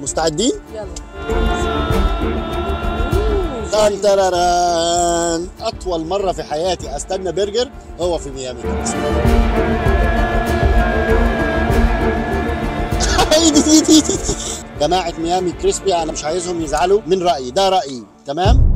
مستعدين يلا تان تراران اطول مره في حياتي استنى برجر هو في ميامي جماعه ميامي كريسبي انا مش عايزهم يزعلوا من رايي ده رايي تمام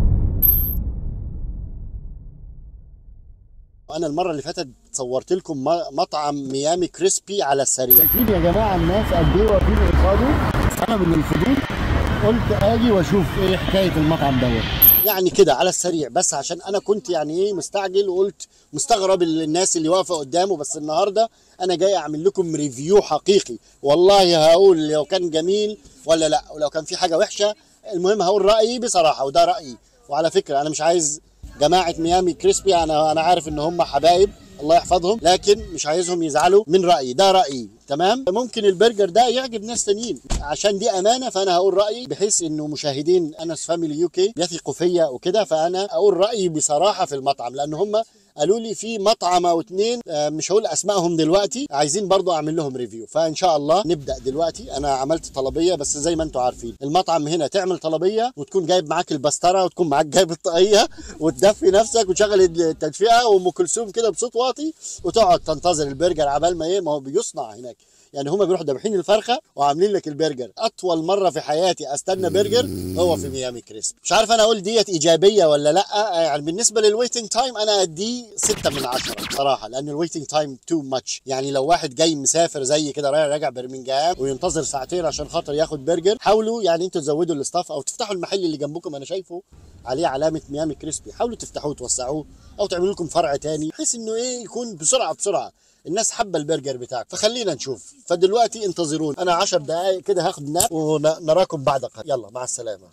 انا المره اللي فاتت صورت لكم م- مطعم ميامي كريسبي على السريع شايفين يا جماعه الناس قد ايه واقفين قصاده انا من الفضول قلت اجي واشوف ايه حكايه المطعم دوت يعني كده على السريع بس عشان انا كنت يعني ايه مستعجل وقلت مستغرب الناس اللي واقفه قدامه بس النهارده انا جاي اعمل لكم ريفيو حقيقي والله هقول لو كان جميل ولا لا ولو كان في حاجه وحشه المهم هقول رايي بصراحه وده رايي وعلى فكره انا مش عايز جماعه ميامي كريسبي انا انا عارف ان هم حبايب الله يحفظهم لكن مش عايزهم يزعلوا من رايي ده رايي تمام ممكن البرجر ده يعجب ناس تانيين عشان دي امانه فانا هقول رايي بحيث انه مشاهدين انس فاميلي يو كي بيثقوا فيا وكده فانا اقول رايي بصراحه في المطعم لان هم قالوا لي في مطعم او اتنين آه، مش هقول اسمائهم دلوقتي عايزين برضو اعمل لهم ريفيو فان شاء الله نبدا دلوقتي انا عملت طلبيه بس زي ما انتم عارفين المطعم هنا تعمل طلبيه وتكون جايب معاك البسطره وتكون معاك جايب الطاقيه وتدفي نفسك وتشغل التدفئه وام كلثوم كده بصوت واطي وتقعد تنتظر البرجر عبال ما ايه ما هو بيصنع هناك يعني هما بيروحوا ذابحين الفرخه وعاملين لك البرجر اطول مره في حياتي استنى برجر هو في ميامي كريسب مش عارف انا اقول ديت ايجابيه ولا لا يعني بالنسبه للويتنج تايم انا اديه 6 من 10 صراحه لان الويتنج تايم تو ماتش يعني لو واحد جاي مسافر زي كده رايح راجع برمنجهام وينتظر ساعتين عشان خاطر ياخد برجر حاولوا يعني انتوا تزودوا الاستاف او تفتحوا المحل اللي جنبكم انا شايفه عليه علامه ميامي كريسبي حاولوا تفتحوه وتوسعوه او تعملوا لكم فرع تاني بحيث انه ايه يكون بسرعه بسرعه الناس حابه البرجر بتاعك فخلينا نشوف فدلوقتي انتظرون انا 10 دقائق كده هاخد ناب ونراكم بعد قليل يلا مع السلامه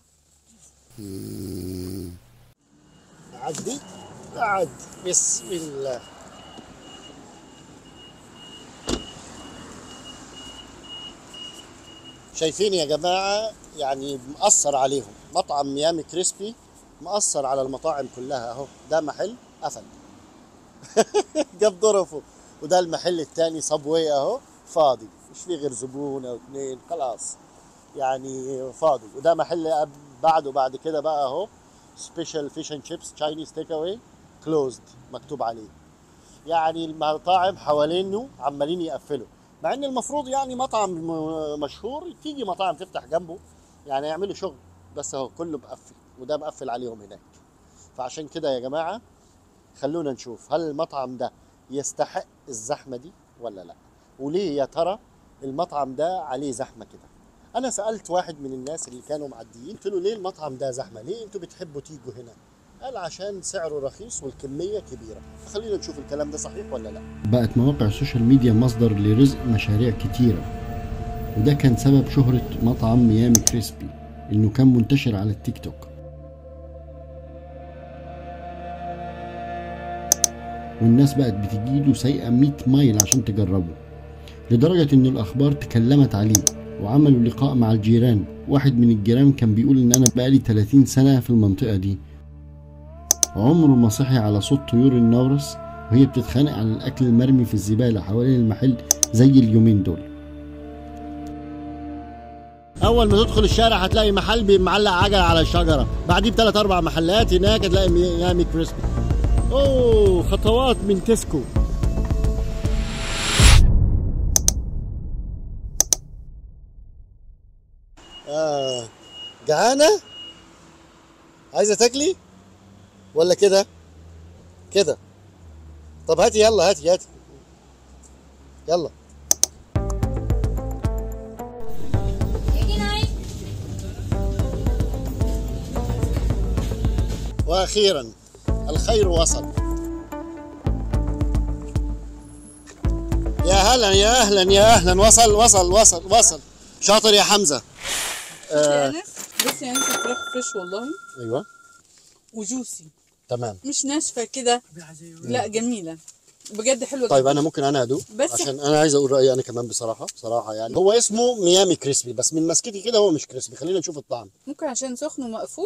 عدي قعد بسم الله شايفين يا جماعة يعني مأثر عليهم مطعم ميامي كريسبي مأثر على المطاعم كلها اهو ده محل قفل جاب ظرفه وده المحل التاني صبوي اهو فاضي مش فيه غير زبون او اتنين خلاص يعني فاضي وده محل أب- بعده بعد كده بقى اهو سبيشال فيش اند شيبس تشاينيز تيك اواي كلوزد مكتوب عليه يعني المطاعم حوالينه عمالين يقفلوا مع ان المفروض يعني مطعم م- مشهور تيجي مطاعم تفتح جنبه يعني يعملوا شغل بس اهو كله مقفل وده مقفل عليهم هناك فعشان كده يا جماعه خلونا نشوف هل المطعم ده يستحق الزحمه دي ولا لا وليه يا ترى المطعم ده عليه زحمه كده انا سالت واحد من الناس اللي كانوا معديين قلت له ليه المطعم ده زحمه ليه انتوا بتحبوا تيجوا هنا قال عشان سعره رخيص والكميه كبيره خلينا نشوف الكلام ده صحيح ولا لا بقت مواقع السوشيال ميديا مصدر لرزق مشاريع كتيرة وده كان سبب شهرة مطعم ميامي كريسبي إنه كان منتشر على التيك توك والناس بقت بتجيله سايقة 100 مايل عشان تجربه لدرجة إن الأخبار تكلمت عليه وعملوا لقاء مع الجيران واحد من الجيران كان بيقول إن أنا بقالي 30 سنة في المنطقة دي عمره ما صحي على صوت طيور النورس وهي بتتخانق على الأكل المرمي في الزبالة حوالين المحل زي اليومين دول اول ما تدخل الشارع هتلاقي محل بي- معلق عجله على الشجره بعديه بثلاث اربع محلات هناك هتلاقي ميامي كريسبي اوه خطوات من تسكو آه جعانة؟ عايزة تاكلي؟ ولا كده؟ كده طب هاتي يلا هاتي هاتي يلا واخيرا الخير وصل يا هلا يا اهلا يا اهلا وصل وصل وصل وصل شاطر يا حمزه بصي يا انس بصي يا انس الفراخ فريش والله ايوه وجوسي تمام مش ناشفه كده لا جميله بجد حلوه طيب جدا. انا ممكن انا ادوق بس- عشان انا عايز اقول رايي انا كمان بصراحه بصراحه يعني هو اسمه ميامي كريسبي بس من مسكتي كده هو مش كريسبي خلينا نشوف الطعم ممكن عشان سخن ومقفول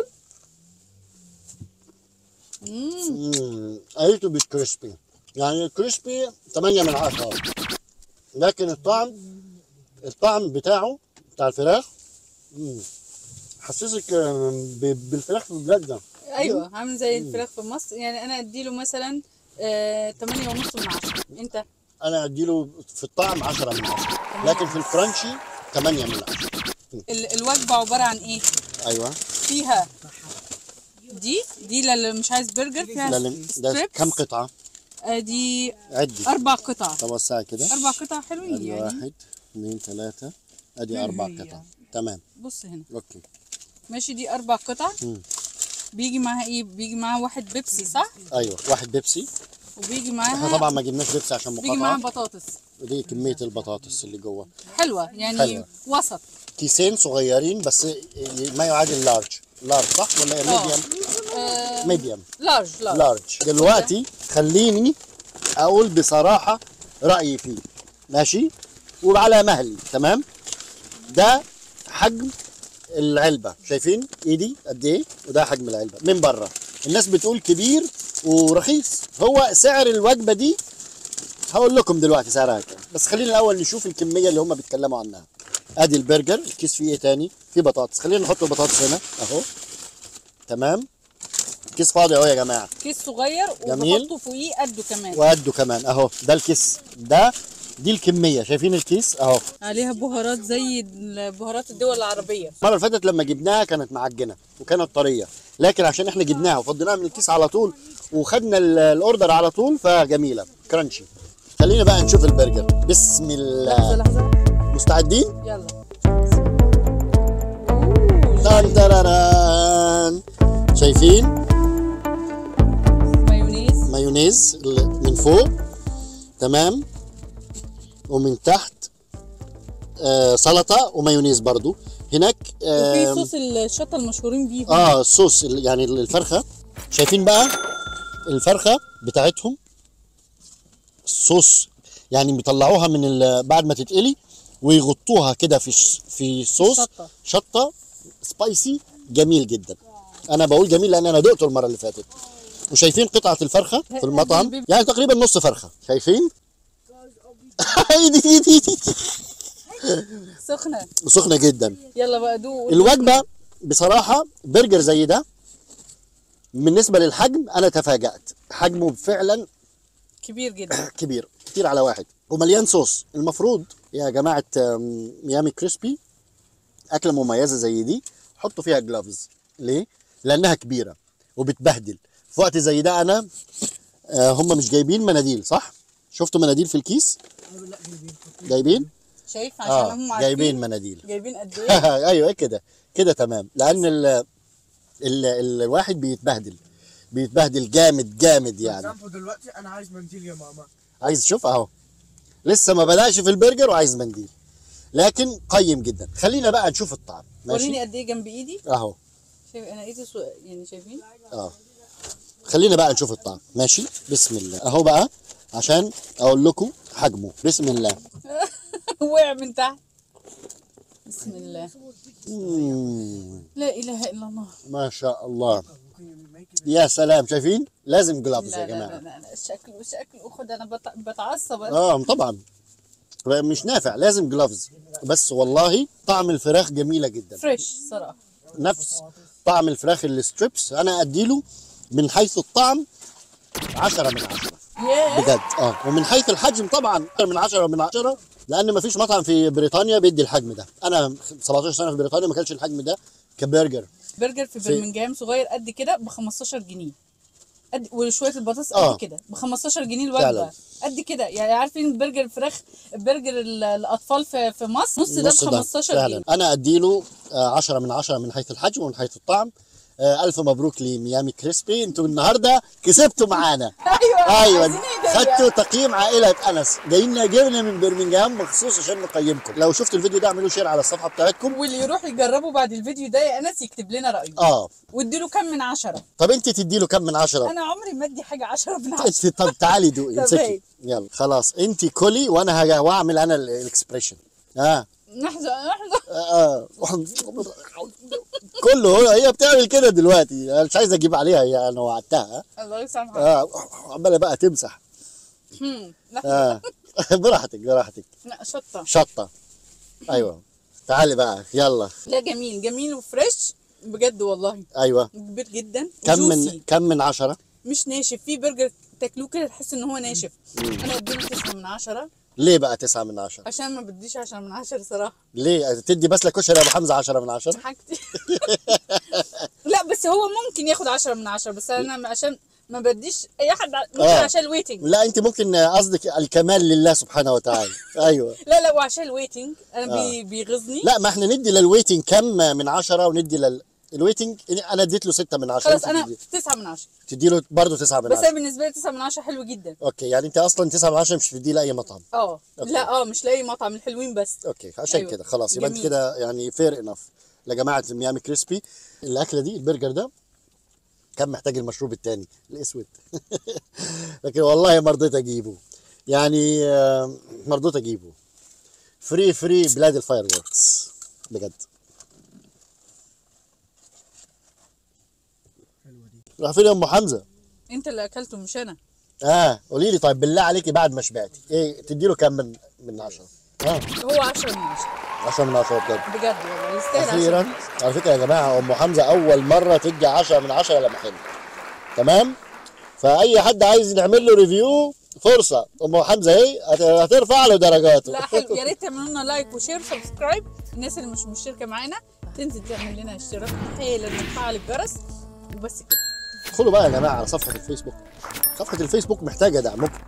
مم. امم قريته مش كريسبي يعني الكريسبي 8 من 10 لكن الطعم الطعم بتاعه بتاع الفراخ مم. حسسك آه، ب- بالفراخ في بلادنا ايوه عامل زي الفراخ في مصر يعني انا اديله مثلا آه 8 ونص من 10 انت انا اديله في الطعم 10 من 10 لكن في الكرانشي 8 من 10 ال- الوجبه عباره عن ايه ايوه فيها دي دي للي مش عايز برجر فيها ده, ده ستريبس كم قطعه آه دي عدي اربع قطع طب وسعي كده اربع قطع حلوين ادي يعني واحد اثنين ثلاثة ادي اربع قطع تمام بص هنا اوكي ماشي دي اربع قطع مم. بيجي معاها ايه بيجي معاها واحد بيبسي صح ايوه واحد بيبسي وبيجي احنا معاها طبعا ما جبناش بيبسي عشان بيجي معاها مقاطعة بطاطس ودي كمية البطاطس اللي جوه حلوه يعني حلوة. وسط كيسين صغيرين بس ي- ما يعادل لارج لارج صح ولا اه ميديوم آه، ميديوم لارج لارج لارج دلوقتي خليني اقول بصراحة رأيي فيه ماشي وعلى مهلي تمام ده حجم العلبة شايفين ايدي قد ايه وده حجم العلبة من بره الناس بتقول كبير ورخيص هو سعر الوجبة دي هقول لكم دلوقتي سعرها كام بس خلينا الاول نشوف الكمية اللي هم بيتكلموا عنها ادي البرجر الكيس فيه ايه تاني فيه بطاطس خلينا نحط البطاطس هنا اهو تمام كيس فاضي اهو يا جماعة كيس صغير جميل. وبحطه فوقيه قده كمان وقده كمان اهو ده الكيس ده دي الكميه شايفين الكيس اهو عليها بهارات زي بهارات الدول العربيه المره اللي فاتت لما جبناها كانت معجنه وكانت طريه لكن عشان احنا جبناها وفضيناها من الكيس على طول وخدنا ال- الاوردر على طول فجميله كرانشي خلينا بقى نشوف البرجر بسم لحظه الله لحظه مستعدين يلا تان تراران شايفين مايونيز مايونيز ال- من فوق تمام ومن تحت آه سلطه ومايونيز برضو هناك وفي آه صوص الشطه المشهورين بيهم اه الصوص ال- يعني الفرخه شايفين بقى الفرخه بتاعتهم الصوص يعني بيطلعوها من ال- بعد ما تتقلي ويغطوها كده في ش- في صوص شطة. شطه سبايسي جميل جدا انا بقول جميل لان انا دقته المره اللي فاتت وشايفين قطعه الفرخه في المطعم يعني تقريبا نص فرخه شايفين سخنه سخنه جدا يلا بقى دوق الوجبه بصراحه برجر زي ده بالنسبه للحجم انا تفاجات حجمه فعلا كبير جدا كبير كتير على واحد ومليان صوص المفروض يا جماعه آم، ميامي كريسبي اكله مميزه زي دي حطوا فيها جلافز ليه لانها كبيره وبتبهدل في وقت زي ده انا آه، هم مش جايبين مناديل صح شفتوا مناديل في الكيس جايبين شايف عشان اه هم عارفين جايبين مناديل جايبين قد ايه ايوه كده كده تمام لان ال ال الواحد بيتبهدل بيتبهدل جامد جامد يعني اكزامبل دلوقتي انا عايز منديل يا ماما عايز شوف اهو لسه ما بداش في البرجر وعايز منديل لكن قيم جدا خلينا بقى نشوف الطعم وريني ماشي قد ايه جنب ايدي اهو شايف انا ايدي سو... يعني شايفين اه خلينا بقى نشوف الطعم ماشي بسم الله اهو بقى عشان اقول لكم حجمه بسم الله وقع من تحت بسم الله مم. لا اله الا الله ما شاء الله يا سلام شايفين لازم جلافز لا يا لا جماعه لا, لا, لا شكله شكله خد انا بت... بتعصب اه طبعا مش نافع لازم جلافز بس والله طعم الفراخ جميله جدا فريش صراحه نفس طعم الفراخ الستريبس انا اديله من حيث الطعم 10 من 10 ياه بجد اه ومن حيث الحجم طبعا أكتر من 10 من 10 لان ما فيش مطعم في بريطانيا بيدي الحجم ده انا 17 سنه في بريطانيا ما كانش الحجم ده كبرجر برجر في في- برمنجهام صغير قد كده ب 15 جنيه قد وشويه البطاطس قد آه. كده ب 15 جنيه فعلا. الوجبه قد كده يعني عارفين برجر الفراخ برجر ال- الاطفال في في مصر نص ده ب نص 15 فعلا جنيه انا اديله آه، 10 من 10 من حيث الحجم ومن حيث الطعم آه، الف مبروك لميامي كريسبي انتوا النهارده كسبتوا معانا ايوه ايوه عايزين إيه تاني؟ خدتوا تقييم عائله انس جايين جبنا من برمنجهام مخصوص عشان نقيمكم لو شفتوا الفيديو ده اعملوا شير على الصفحه بتاعتكم واللي يروح يجربه بعد الفيديو ده يا انس يكتب لنا رايه اه واديله كام من عشرة طب انت تدي له كم من عشرة انا عمري ما ادي حاجه 10 من 10 انت طب تعالي دوقي طب امسكي هي. يلا خلاص انت كلي وانا هجا واعمل انا ال- الاكسبريشن اه لحظه لحظه اه كله هو- هي بتعمل كده دلوقتي انا مش عايز اجيب عليها هي انا وعدتها الله يسامحك اه عماله بقى تمسح هم، لحظه اه براحتك براحتك لا شطه شطه ايوه تعالي بقى يلا لا جميل جميل وفريش بجد والله ايوه كبير جدا كم من وجوسي. كم من عشرة مش ناشف في برجر تاكلوه كده تحس ان هو ناشف انا اديله تسعة من عشرة ليه بقى تسعة من عشرة عشان ما بديش عشرة من عشرة صراحة ليه تدي بس لكشري ابو حمزة عشرة من عشرة حاجتي لا بس هو ممكن ياخد عشرة من عشرة بس انا عشان ما بديش اي حد ع- ممكن آه. عشان الويتنج لا انت ممكن قصدك الكمال لله سبحانه وتعالى ايوه لا لا وعشان الويتنج انا بي بيغيظني لا ما احنا ندي للويتنج كم من عشرة وندي لل الويتنج انا اديت له ستة من عشرة خلاص انت انا تدي- تسعة من عشرة تدي له برضه تسعة من بس انا عشرة بالنسبة لي تسعة من عشرة حلو جدا اوكي يعني انت اصلا تسعة من عشرة مش تدي لاي مطعم اه أوكي. لا اه مش لاقي مطعم الحلوين بس اوكي عشان أيوة. كده خلاص يبقى انت جميل. كده يعني فير انف لجماعه ميامي كريسبي الاكله دي البرجر ده كان محتاج المشروب التاني الاسود لكن والله ما رضيت اجيبه يعني آه، ما رضيت اجيبه فري فري بلاد الفاير ووركس بجد راح فين يا ام حمزه انت اللي اكلته مش انا اه قولي لي طيب بالله عليكي بعد ما شبعتي ايه تدي له كام من من 10 اه هو عشرة من عشرة 10 من 10 بجد بجد والله يستاهل عشرة اخيرا من عشرة. على فكره يا جماعه ام حمزه اول مره تدي 10 من 10 لما حلو تمام فاي حد عايز نعمل له ريفيو فرصه ام حمزه اهي هت- هترفع له درجاته لا حلو يا ريت تعملوا لنا لايك وشير وسبسكرايب الناس اللي مش مشتركه معانا تنزل تعمل لنا اشتراك حالا وتفعل الجرس وبس كده ادخلوا بقى يا جماعه على صفحه الفيسبوك صفحه الفيسبوك محتاجه دعمكم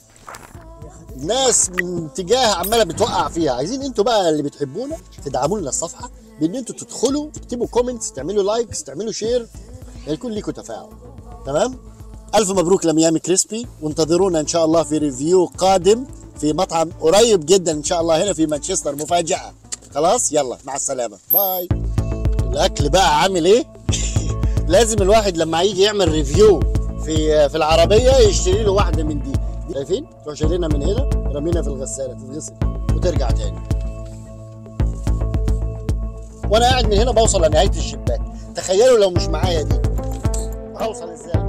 ناس من اتجاه عماله بتوقع فيها عايزين انتوا بقى اللي بتحبونا تدعموا لنا الصفحه بان انتوا تدخلوا تكتبوا كومنتس تعملوا لايكس تعملوا شير يكون ليكم تفاعل تمام الف مبروك لميامي كريسبي وانتظرونا ان شاء الله في ريفيو قادم في مطعم قريب جدا ان شاء الله هنا في مانشستر مفاجاه خلاص يلا مع السلامه باي الاكل بقى عامل ايه لازم الواحد لما يجي يعمل ريفيو في في العربيه يشتري له واحده من دي شايفين تروح شايلينها من هنا رمينا في الغساله تتغسل وترجع تاني وانا قاعد من هنا بوصل لنهايه الشباك تخيلوا لو مش معايا دي هوصل ازاي